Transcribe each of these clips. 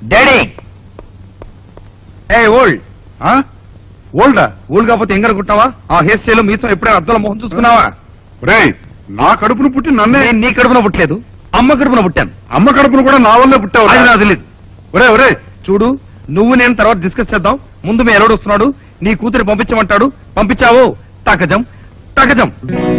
Daddy ఏ old ఓల్డా old కాకపోతే ఎంగర కుట్టావా ఆ హెయిర్ స్టైల్ మీతో ఎప్పుడైనా అద్దంలో మొహం చూసుకున్నావా రే నా కడుపును పుట్టి నన్నే నేను నీ కడుపున పుట్టలేదు అమ్మ కడుపున పుట్టాను అమ్మ కడుపును కూడా నా వల్లే పుట్టావు అది నాకు తెలియదు ఒరే ఒరే చూడు నువ్వు నేను తర్వాత డిస్కస్ చేద్దాం ముందు మీ ఎలడు వస్తున్నాడు నీ కూతురు పంపించమంటాడు పంపించావు తకజం తకజం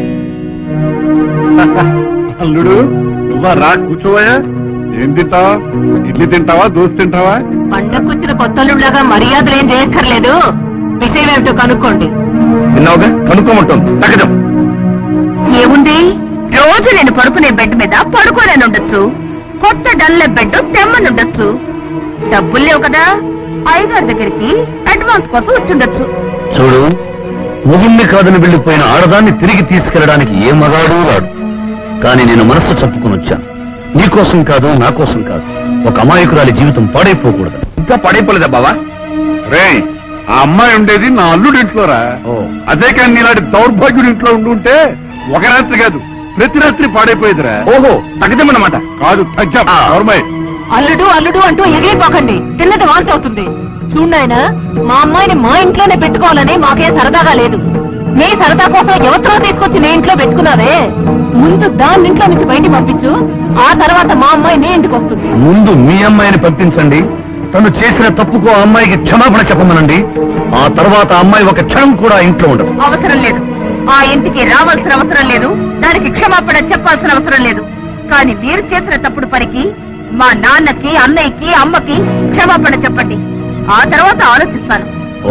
అల్లుడు నువ్వా రా కూర్చోవయ్యా ఏం తింటావా ఇడ్లీ తింటావా దోశ తింటావా పండకొచ్చిన కొత్తలులాగా మర్యాదలు ఏం చేయక్కర్లేదు విషయం ఏమిటో కనుక్కోండి విన్నావుగా కనుక్కోమంటుంది తకజం ఏముంది రోజు నేను పడుకునే బెడ్ మీద పడుకోలేని ఉండొచ్చు కొత్త డల్ల బెడ్ తెమ్మనుండొచ్చు డబ్బులు లేవు కదా ఐదారు దగ్గరికి అడ్వాన్స్ కోసం వచ్చిండొచ్చు చూడు ముగుణ్ణి కాదని వెళ్లిపోయిన ఆడదాన్ని తిరిగి తీసుకెళ్ళడానికి ఏ మగాడు రాడు కానీ నేను మనస్సు చెప్పుకుని వచ్చాను నీకోసం కాదు నా కోసం కాదు ఒక అమాయకురాలి జీవితం పాడైపోకూడదు ఇంకా పడైపోలేదా బావా రే ఆ అమ్మాయి ఉండేది నా అల్లుడి ఇంట్లోరా ఓ. అదే కానీ నీలాంటి దౌర్భాగ్యుడి ఇంట్లో ఉండుంటే ఒక రాత్రి కాదు ప్రతి రాత్రి పాడైపోయేదిరా ఓహో తగ్గజం అన్నమాట కాదు తగ్గ నోర్మై అల్లుడు అల్లుడు అంటూ ఎగిరిపోకండి తిన్నది వాంతి అవుతుంది చూడాయన మా అమ్మాయిని మా ఇంట్లోనే పెట్టుకోవాలని మాకే సరదాగా లేదు మీ సరదా కోసం ఎవరితో తీసుకొచ్చి నీ ఇంట్లో పెట్టుకున్నావే ముందు దాని ఇంట్లో నుంచి బయటికి పంపించు ఆ తర్వాత మా అమ్మాయి నీ ఇంటికి వస్తుంది ముందు మీ అమ్మాయిని పంపించండి తను చేసిన తప్పుకు ఆ అమ్మాయికి క్షమాపణ చెప్పమనండి ఆ తర్వాత ఆ అమ్మాయి ఒక క్షణం కూడా ఇంట్లో ఉండదు అవసరం లేదు ఆ ఇంటికి రావాల్సిన అవసరం లేదు దానికి క్షమాపణ చెప్పాల్సిన అవసరం లేదు కానీ మీరు చేసిన తప్పుడు పనికి మా నాన్నకి అన్నయ్యకి అమ్మకి క్షమాపణ చెప్పండి ఆ తర్వాత ఆలోచిస్తాను ఓ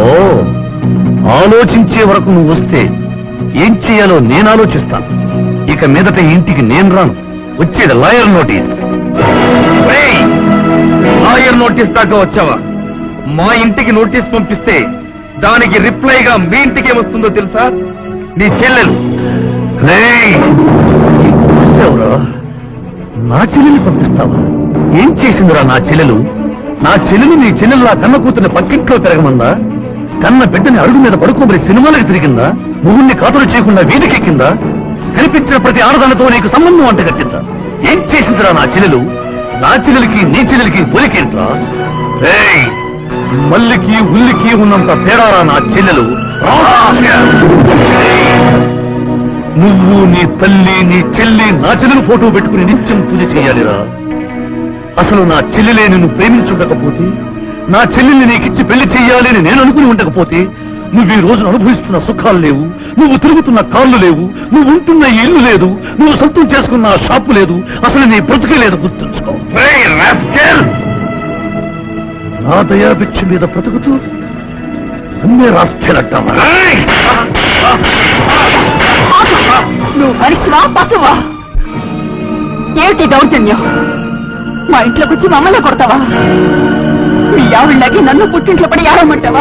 ఆలోచించే వరకు నువ్వు వస్తే ఏం చేయాలో నేను ఆలోచిస్తాను ఇక మీదట ఈ ఇంటికి నేను రాను వచ్చేది లాయర్ నోటీస్ ఒరేయ్! లాయర్ నోటీస్ దాకా వచ్చావా మా ఇంటికి నోటీస్ పంపిస్తే దానికి రిప్లైగా మీ ఇంటికి ఏమొస్తుందో తెలుసా నీ చెల్లెలు రేయ్! ఎవరా? నా చెల్లెలు పంపిస్తావా ఏం చేసిందిరా నా చెల్లెలు నా చెల్లెలు నీ చెల్లెలు కన్న కూతుర్ని పక్కింట్లో తిరగమందా కన్న బిడ్డని అడుగు మీద పడుకోబడి సినిమాలకు తిరిగిందా ముగ్గురిని కాతులు చేయకుండా వీధికెక్కిందా కనిపించిన ప్రతి ఆడదానితో నీకు సంబంధం అంట కట్టిందా ఏం చేసిందిరా నా చెల్లెలు నా చెల్లెలకి నీ చెల్లెలకి ఒలికేంట్రా రేయ్! మల్లికి ఉల్లికి ఉన్నంత తేడారా నా చెల్లెలు నువ్వు నీ తల్లి నీ చెల్లి నా చెల్లెలు ఫోటో పెట్టుకుని నిత్యం పూజ చేయాలిరా అసలు నా చెల్లెలే నిన్ను ప్రేమించుండకపోతే నా చెల్లెల్ని నీకిచ్చి పెళ్లి చెయ్యాలి అని నేను అనుకుని ఉండకపోతే నువ్వు ఈ రోజు అనుభవిస్తున్న సుఖాలు లేవు నువ్వు తిరుగుతున్న కాళ్ళు లేవు నువ్వు ఉంటున్న ఈ ఇల్లు లేదు నువ్వు సొంతం చేసుకున్న ఆ షాపు లేదు అసలు నీ బ్రతుకే లేదు గుర్తుంచుకో రేయ్, rascal! నా దయాభిక్ష మీద బ్రతుకుతూ అన్నే రాష్ట్రాలంటావా రేయ్! నువ్వు మనిషివా పశువా ఏమిటి దౌర్జన్యం మా ఇంట్లోకి వచ్చి మమ్మల్ని కొడతావా మీ ఆవిళ్ళకి నన్ను పుట్టింట్లో పడి ఆడమంటావా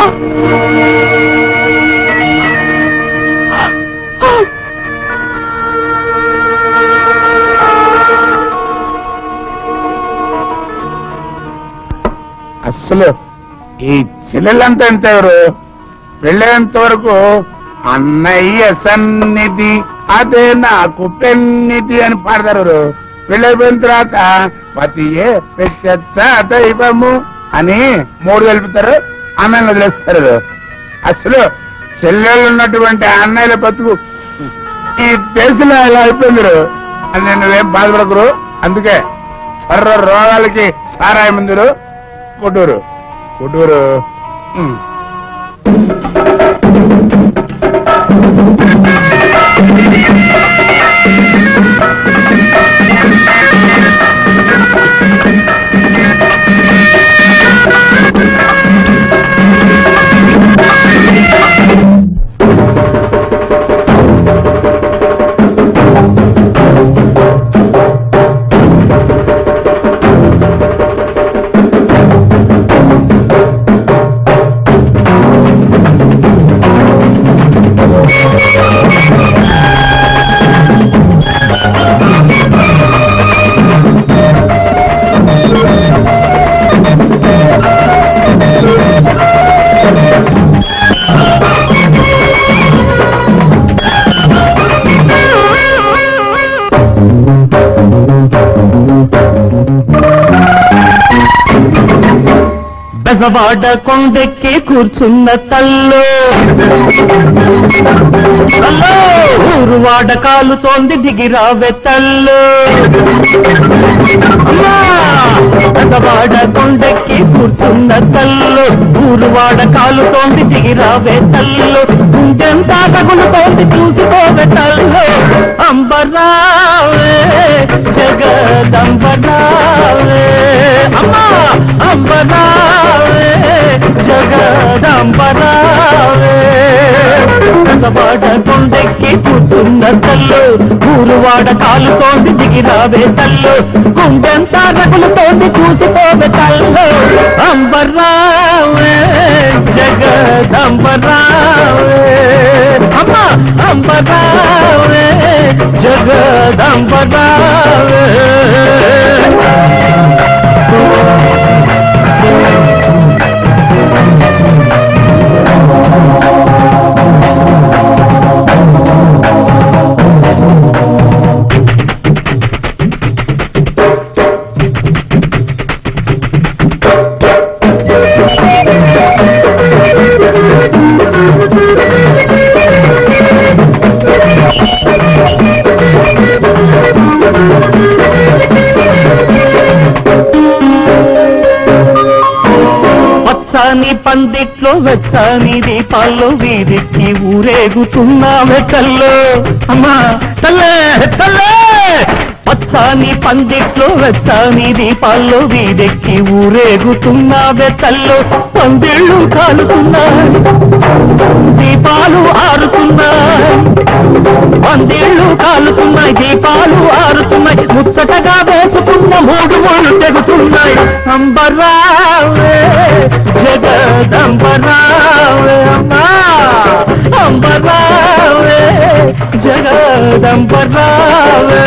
అస్సలు ఈ చెల్లెలంతా ఎంత ఎవరు వెళ్ళేంత వరకు అన్నయ్య సన్నిధి అదే నాకు పెన్నిధి అని పాడతారు ఎవరు. వెళ్ళిపోయిన తర్వాత పతియే పెచ్చ దైవము అని మూడు కలుపుతారు అన్నయ్య వదిలేస్తారు ఎవరు. అసలు చెల్లెళ్ళు ఉన్నటువంటి అన్నయ్యల బతుకు ఈ దేశంలో ఇలా అయిపోయింది అని నువ్వేం బాధపడకురు అందుకే సర్వ రోగాలకి సారాయి మందులు కొట్టూరు కొట్టూరు ఉమ్. బెజవాడ కొండెక్కి కూర్చున్న తల్లు తల్లో ఊరువాడ కాలుతోంది దిగిరావే తల్లు అమ్మా! బెజవాడ కొండెక్కి కూర్చున్న తల్లు ఊరువాడ కాలుతోంది దిగిరావే తల్లు గుండెంతా తగులుతోంది చూసుకోవే తల్లు అంబరావే జగదంబరావే అమ్మా అంబరావే జగదంబరావే పెద్దవాడ కొండెక్కి కూర్చున్న తల్లు ఊరువాడ కాలుతోంది దిగిరావే తల్లు గుండెంతా రగులుతోంది చూసిపోవే తల్లు అంబరావే జగదంబరావే అమ్మా అంబరావే జగదంబరావే పచ్చని పందిట్లో వెచ్చని దీపాల్లో వీధికి ఊరేగుతున్నావే కల్లో అమ్మా తల్లే తల్లే పచ్చని పందిట్లో వెచ్చని దీపాల్లో వీధెక్కి ఊరేగుతున్నావే తల్లో పందిళ్ళు కాలుతున్నాయి దీపాలు ఆరుతున్నాయి పందిళ్ళు కాలుతున్నాయి దీపాలు ఆరుతున్నాయి ముచ్చటగా వేసుకున్న మూడు మూడు తెగుతున్నాయి అంబరావే జగదంబరావే అమ్మా అంబరావే జగదంబరావే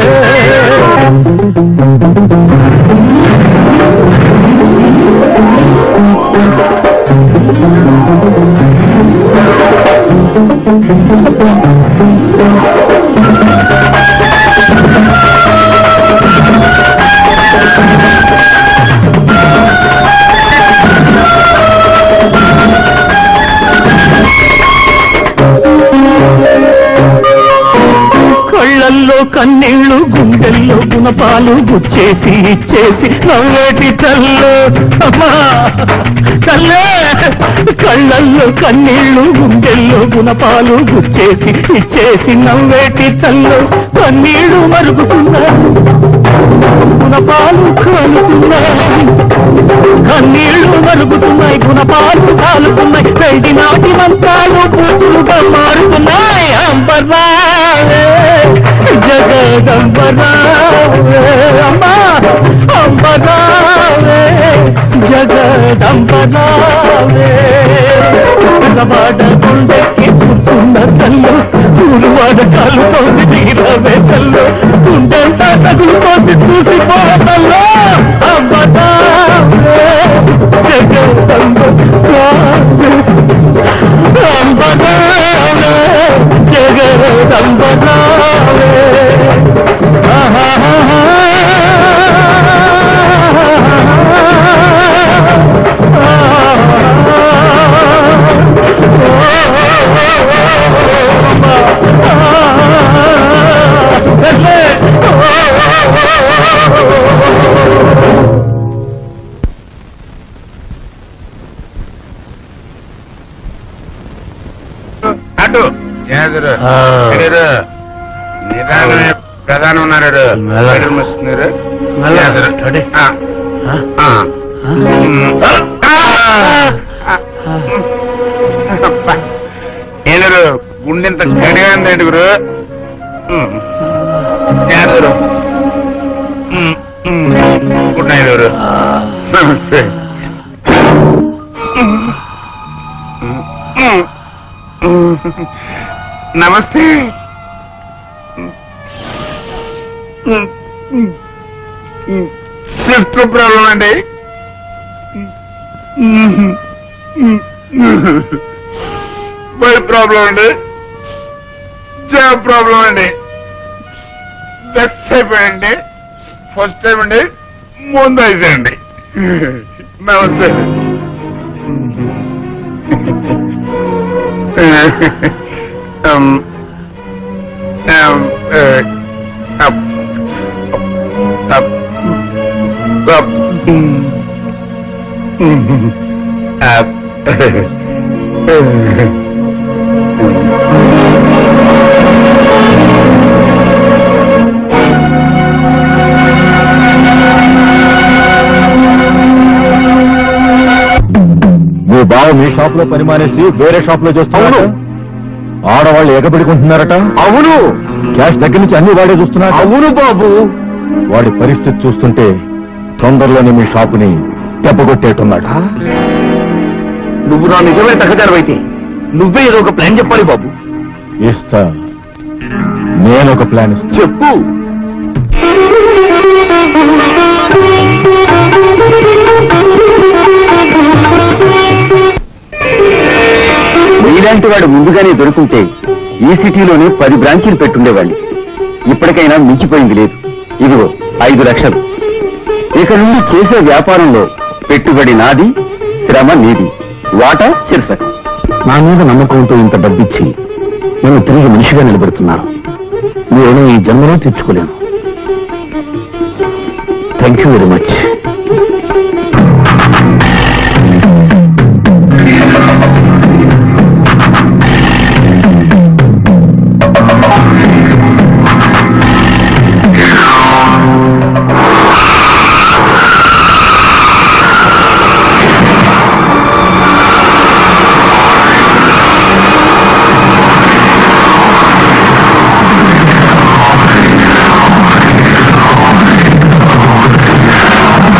కళ్ళల్లో కన్నీళ్లు గుండెల్లో గుణపాలు గుచ్చేసి ఇచ్చేసి నవ్వేటి తల్లు అమ్మా తల్లే కళ్ళల్లో కన్నీళ్లు గుండెల్లో గుణపాలు గుచ్చేసి ఇచ్చేసి నవ్వేటి తల్లు కన్నీళ్లు మరుగుతున్నాయి గుణపాలు కాలుతున్నాయి కన్నీళ్లు మరుగుతున్నాయి గుణపాలు కాలుతున్నాయి వెండి నాటి మంత్రాలు కూతురుగా మారుతున్నాయి అంబరావే జగదంబరావే అమ్మా అంబరావే జగదంబరావే పిల్లవాడ గుండెకి కూర్చున్న తల్లు పూలువాడ కాలుతోంది తీరవే తల్లు గుండెంతా తగులుతోంది చూసిపోతల్లో అంబరావే జగదంబరావే అంబరావే జగదంబరావే అటు ఎదురు ఆ. ఎదురు నిదానమే ప్రధానం ఉన్నారు మెల్ల. ఎదురు వస్తున్నారు మెల్ల. ఎదురు. రెడీ. ఆ. ఆ. అబ్బా. ఎదురు గుండెంత గడిగా ఉంది ఎదురు ఎదురు గుడ్ నైట్ ఎదురు నమస్తే నమస్తే స్విఫ్ట్ ప్రాబ్లం అండి బై ప్రాబ్లం అండి జాబ్ ప్రాబ్లం అండి వెక్స్ అయిపోయండి ఫస్ట్ టైం అండి ముందు అయిపోయండి నమస్తే Um, um, uh, up, up, up, up. మీ బావ మీ షాప్ లో పని మానేసి వేరే షాప్ లో చేస్తున్నాడు ఆడవాళ్ళు ఎగబడుకుంటున్నారట అవును క్యాష్ దగ్గర నుంచి అన్ని వాడే చూస్తున్నాడు అవును బాబు వాడి పరిస్థితి చూస్తుంటే తొందరలోనే మీ షాపుని దెబ్బకొట్టేట్టున్నాడు నువ్వు నా నిజమే తగ్గదారు నువ్వే ఏదో ఒక ప్లాన్ చెప్పాలి బాబు ఇస్తా నేను ఒక ప్లాన్ ఇస్తా చెప్పు నీలాంటి వాడు ముందుగానే దొరుకుంటే ఈ సిటీలోనే పది బ్రాంచీలు పెట్టుండేవాడిని ఇప్పటికైనా మించిపోయింది లేదు ఇదిగో ఐదు లక్షలు ఇక నుండి చేసే వ్యాపారంలో పెట్టుబడి నాది శ్రమ నీది వాటా శిరస నా మీద నమ్మకంతో ఇంత డబ్బిచ్చి నేను తిరిగి మనిషిగా నిలబెడుతున్నాను నేను ఈ జన్మలో తెచ్చుకోలేను థ్యాంక్ యూ వెరీ మచ్ ఆ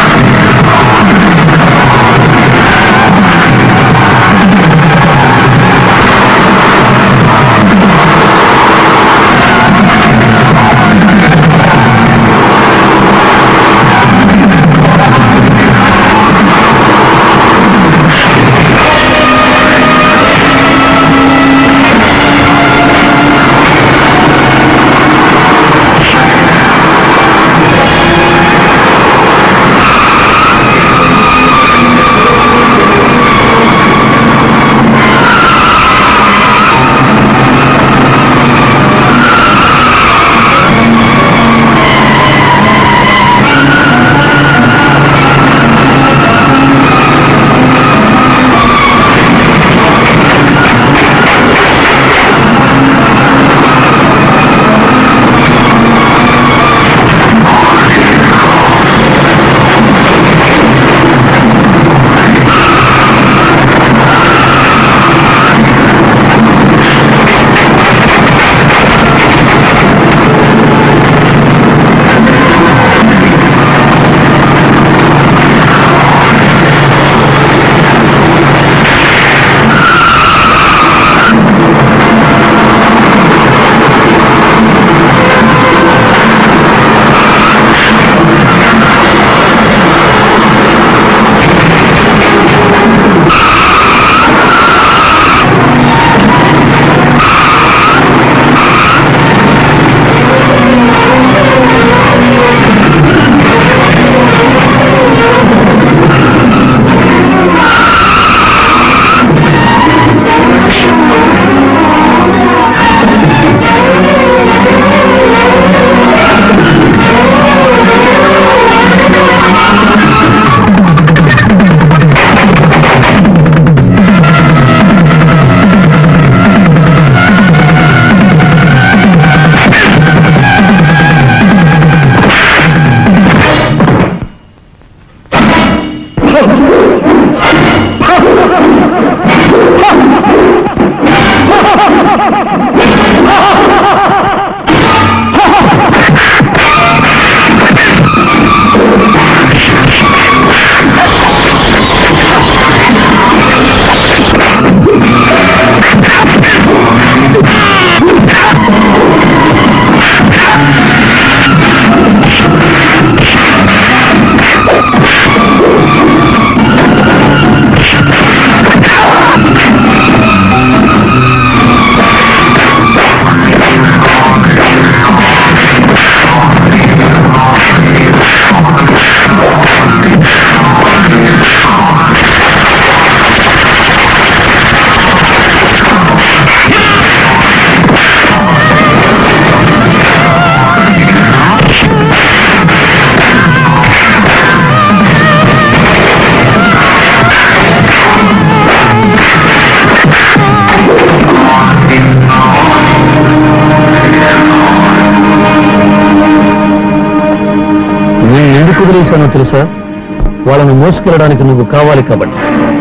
వదిలేశానో తెలుసా వాళ్ళను మోసుకెళ్ళడానికి నువ్వు కావాలి కాబట్టి